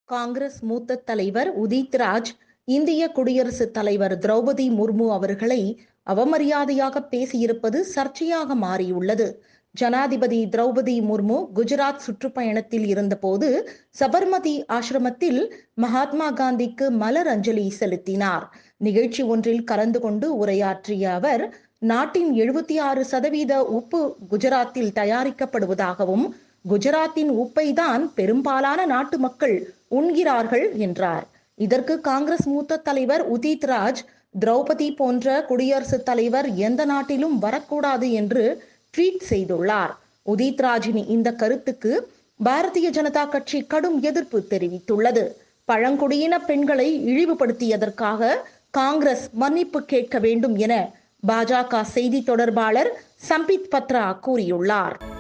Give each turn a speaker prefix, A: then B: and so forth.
A: காங்கிரஸ் மூத்த தலைவர் உதித் ராஜ் இந்திய குடியரசுத் தலைவர் திரௌபதி முர்மு அவர்களை அவமரியாதையாக பேசியிருப்பது சர்ச்சையாக மாறியுள்ளது ஜனாதிபதி திரௌபதி முர்மு குஜராத் சுற்றுப்பயணத்தில் இருந்தபோது சபர்மதி ஆசிரமத்தில் மகாத்மா காந்திக்கு மலர் அஞ்சலி செலுத்தினார் நிகழ்ச்சி ஒன்றில் கலந்து கொண்டு உரையாற்றிய அவர் நாட்டின் எழுபத்தி ஆறு சதவீத உப்பு குஜராத்தில் தயாரிக்கப்படுவதாகவும் குஜராத்தின் உப்பை தான் பெரும்பாலான நாட்டு மக்கள் உண்கிறார்கள் என்றார் இதற்கு காங்கிரஸ் மூத்த தலைவர் உதித் ராஜ் திரௌபதி போன்ற குடியரசுத் தலைவர் எந்த நாட்டிலும் வரக்கூடாது என்று ட்வீட் செய்துள்ளார் உதித் ராஜின் இந்த கருத்துக்கு பாரதிய ஜனதா கட்சி கடும் எதிர்ப்பு தெரிவித்துள்ளது பழங்குடியின பெண்களை இழிவுபடுத்தியதற்காக காங்கிரஸ் மன்னிப்பு கேட்க வேண்டும் என பாஜக செய்தி தொடர்பாளர் சம்பித் பத்ரா கூறியுள்ளார்